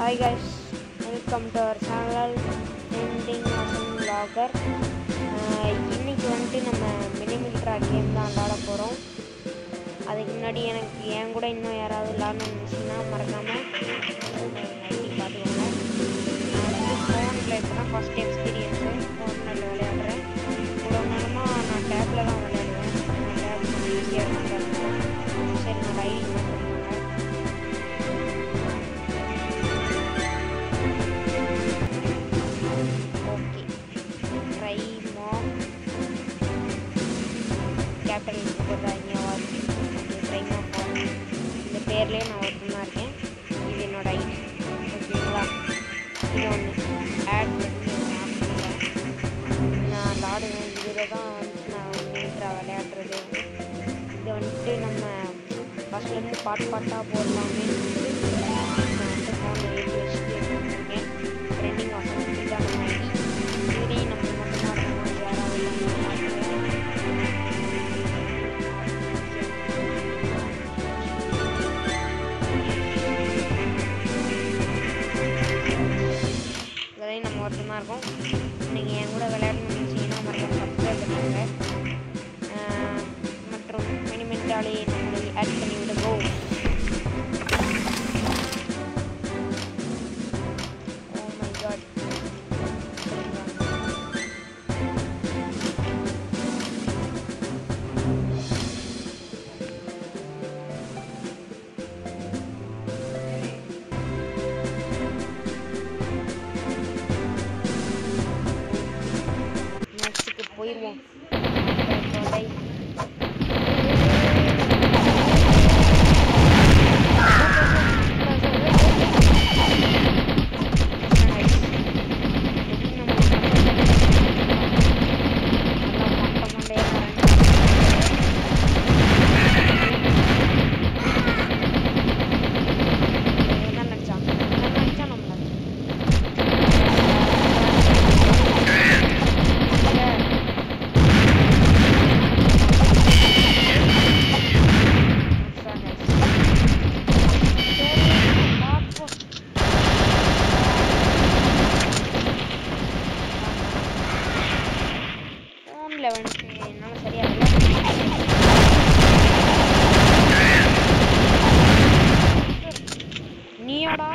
Hi guys welcome to our channel trending Asan vlogger இன்னைக்கு வந்துட்டு நம்ம மினிமில்ட்ரா கேம் தான் விளாட போகிறோம் அதுக்கு முன்னாடி எனக்கு என் கூட இன்னும் யாராவது விளாடணும்னு இருந்துச்சுன்னா மறக்காமல் ஐடி பார்த்துக்கோங்க நான் வந்து ஃபோனில் இப்போ தான் ஃபஸ்ட் எக்ஸ்பீரியன்ஸு ஃபோனில் விளையாடுறேன் இவ்வளோ நேரமாக நான் டேப்பில் தான் விளையாடுவேன் நான் டேப் கொஞ்சம் ஈஸியாக இருக்கும் சரி என்னோட ஐடி நோட் பண்ணுவாங்க ஓகே ட்ரை மாம் கேபிட்டல் போடுறா இங்கே ஓகே ட்ரை மாம் இந்த பேர்லேயே நான் ஒருத்தன் தான் இருக்கேன் இது என்னோட ஐடி ஓகேங்களா இது ஒன்று ஆட் பண்ணி ஆட் பண்ணுறேன் நான் விளாடுவேன் இதில் தான் வந்துட்டு நான் மீட்டரா விளையாடுறது இது வந்துட்டு நம்ம ஃபஸ்ட்லேருந்து பாட்டு பாட்டாக போடலாமே நான் வந்து ஃபோனில் எழுதி வச்சுட்டு இருக்கேன் ட்ரெண்டிங் ஆஃபர் இதான் நம்ம ஐடி இதுலேயும் நம்ம மட்டும்தான் இருக்கணும் யாராவது இல்லாமல் இதுலேயும் நம்ம ஒருத்தர் தான் இருக்கோம் நீங்கள் என் கூட விளையாடணும்னு நினச்சிங்கன்னா மறக்காம சப்ஸ்கிரைப் பண்ணிடுங்க ஆஹ் மற்றும் மினிமெண்டாலே நம்மளை ஆட் பண்ணி விடுவோம் Oh my god. நெக்ஸ்ட்டுக்கு போயிடுவோம் கொடை ஃபோனில் வந்துட்டு என்னால் சரியாக நீயாடா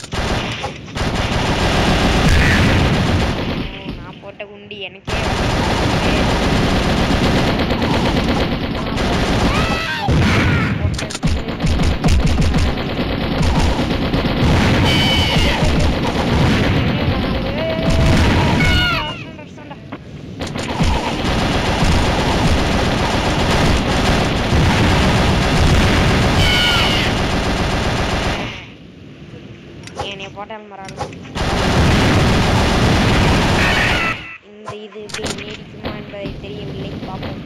ஓ, நான் போட்ட குண்டி எனக்கே என்னைய போட்டால் மறாங்க இந்த இது இப்படி நீடிக்குமா என்பதை தெரியவில்லை பார்ப்போம்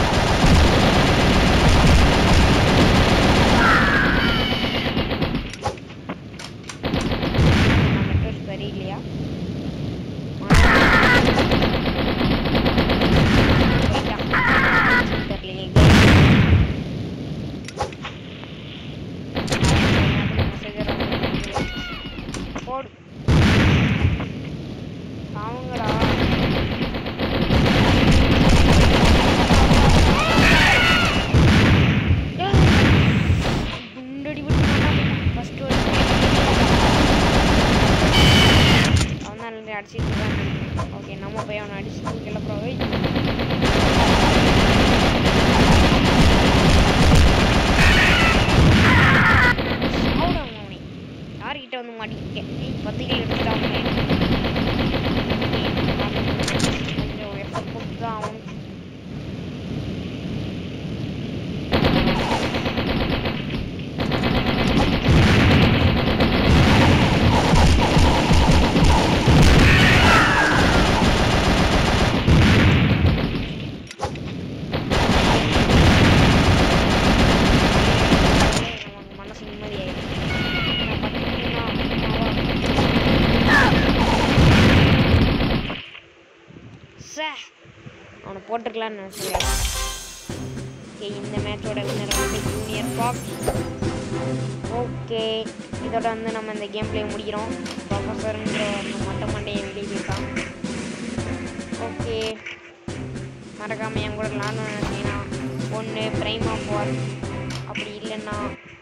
நெட்வொர்க் சரியில்லையா தெரியலையே போடு அவங்களா குண்டடி விட்டு ஃபர்ஸ்ட் ஒரு அவன் தான் எல்லாரையும் அடிச்சிட்டு இருக்கான் ஓகே நம்ம போய் அவனை அடிச்சுட்டு கிளப்புறோம் அவனை யார்கிட்ட வந்து மாட்டிக்க ஏய் பத்து கிலோ எடுத்துட்டாங்க கொஞ்சம் எஃபர்ட் போட்டு தான் ஆகணும் நமக்கு மனசு நிம்மதியாயிடும் நான் பட்டினா சே அவனை போட்டுக்கலான்னு நினச்சேன் ஓகே இந்த மேட்சோட வின்னர் வந்து ஜூனியர் பாக்ஸ் ஓகே இதோட வந்து நம்ம இந்த கேம் பிளே முடிக்கிறோம் ப்ரொஃபஸருங்கிற அந்த மொட்டை மண்டையை வெளியே போயிருக்கான் ஓகே மறக்காமல் என் கூட விளாடணும்னு நினச்சிங்கன்னா ஒன்று ப்ரைம் ஆஃப் வார் அப்படி இல்லைன்னா